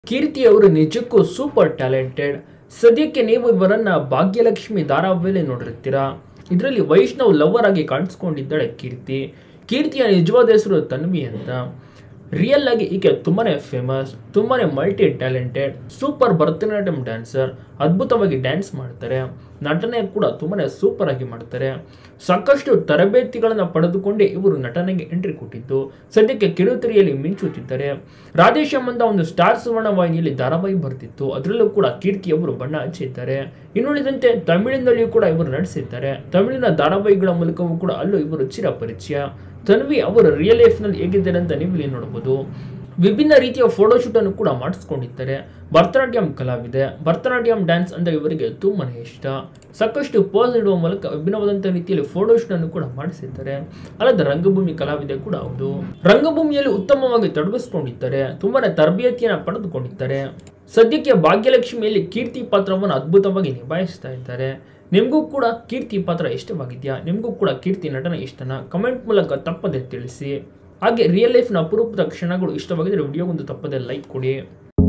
ಕೀರ್ತಿ ಅವರು ನಿಜಕ್ಕೂ super talented ಸದ್ಯಕ್ಕೆ ನೀವು ಇವರನ್ನ ಭಾಗ್ಯಲಕ್ಷ್ಮಿ ಧಾರಾವಾಹಿಯಲ್ಲಿ ನೋಡಿರ್ತೀರಾ ಇದರಲ್ಲಿ ವೈಷ್ಣವ್ ಲವರ್ ಆಗಿ ಕಾಣಿಸ್ಕೊಂಡಿದ್ದಾಳೆ ಕೀರ್ತಿ ಕೀರ್ತಿಯ ನಿಜವಾದ ಹೆಸರು ತನ್ವಿ ಅಂತ ರಿಯಲ್ ಆಗಿ ಈಕೆ ತುಂಬಾನೇ ಫೇಮಸ್ ತುಂಬಾನೇ multi talented super Bharatanatyam dancer ಅದ್ಭುತವಾಗಿ ಡ್ಯಾನ್ಸ್ ಮಾಡ್ತಾರೆ ನಟನೆ ಕೂಡ ತುಂಬಾನೇ ಸೂಪರ್ ಆಗಿ ಮಾಡ್ತಾರೆ ಸಾಕಷ್ಟು ತರಬೇತಿಗಳನ್ನು ಪಡೆದುಕೊಂಡೇ ಇವರು ನಟನೆಗೆ ಎಂಟ್ರಿ ಕೊಟ್ಟಿದ್ದು ಸದ್ಯಕ್ಕೆ ಕಿರುತೆರೆಯಲ್ಲಿ ಮಿಂಚುತ್ತಿದ್ದಾರೆ ರಾಧೇಶ್ಯಾಮ್ ಅಂತ ಒಂದು ಸ್ಟಾರ್ ಸುವರ್ಣ ವಾಹಿನಿಯಲ್ಲಿ ಧಾರಾವಾಹಿ ಬರ್ತಿತ್ತು ಅದರಲ್ಲೂ ಕೂಡ ಕೀರ್ತಿ ಅವರು ಬಣ್ಣ ಹಚ್ಚಿದ್ದಾರೆ ಇನ್ನುಳಿದಂತೆ ತಮಿಳಿನಲ್ಲಿಯೂ ಕೂಡ ಇವರು ನಡೆಸಿದ್ದಾರೆ ತಮಿಳಿನ ಧಾರಾವಾಹಿಗಳ ಮೂಲಕವೂ ಕೂಡ ಅಲ್ಲೂ ಇವರು ಚಿರಪರಿಚಯ ತನ್ವಿ ಅವರು ರಿಯಲ್ ಲೈಫ್ನಲ್ಲಿ ಹೇಗಿದ್ದಾರೆ ಅಂತ ನೀವು ಇಲ್ಲಿ ನೋಡಬಹುದು ವಿಭಿನ್ನ ರೀತಿಯ ಫೋಟೋಶೂಟ್ ಅನ್ನು ಕೂಡ ಮಾಡಿಸ್ಕೊಂಡಿದ್ದಾರೆ ಭರತನಾಟ್ಯಂ ಕಲಾವಿದೆ ಭರತನಾಟ್ಯಂ ಡ್ಯಾನ್ಸ್ ಅಂದ್ರೆ ಇವರಿಗೆ ತುಂಬಾನೇ ಇಷ್ಟ ಸಾಕಷ್ಟು ಪೋಸ್ ಇಡುವ ಮೂಲಕ ವಿಭಿನ್ನವಾದಂಥ ರೀತಿಯಲ್ಲಿ ಫೋಟೋಶೂಟ್ ಅನ್ನು ಕೂಡ ಮಾಡಿಸಿದ್ದಾರೆ ಅಲ್ಲದೆ ರಂಗಭೂಮಿ ಕಲಾವಿದೆ ಕೂಡ ಹೌದು ರಂಗಭೂಮಿಯಲ್ಲಿ ಉತ್ತಮವಾಗಿ ತೊಡಗಿಸ್ಕೊಂಡಿದ್ದಾರೆ ತುಂಬಾನೇ ತರಬೇತಿಯನ್ನು ಪಡೆದುಕೊಂಡಿದ್ದಾರೆ ಸದ್ಯಕ್ಕೆ ಭಾಗ್ಯಲಕ್ಷ್ಮಿಯಲ್ಲಿ ಕೀರ್ತಿ ಪಾತ್ರವನ್ನು ಅದ್ಭುತವಾಗಿ ನಿಭಾಯಿಸ್ತಾ ಇದ್ದಾರೆ ನಿಮಗೂ ಕೂಡ ಕೀರ್ತಿ ಪಾತ್ರ ಇಷ್ಟವಾಗಿದೆಯಾ ನಿಮಗೂ ಕೂಡ ಕೀರ್ತಿ ನಟನ ಇಷ್ಟನ ಕಮೆಂಟ್ ಮೂಲಕ ತಪ್ಪದೆ ತಿಳಿಸಿ ಹಾಗೆ ರಿಯಲ್ ಲೈಫ್ನ ಅಪರೂಪದ ಕ್ಷಣಗಳು ಇಷ್ಟವಾಗಿದ್ದರೆ ವಿಡಿಯೋಗೊಂದು ತಪ್ಪದೆ ಲೈಕ್ ಕೊಡಿ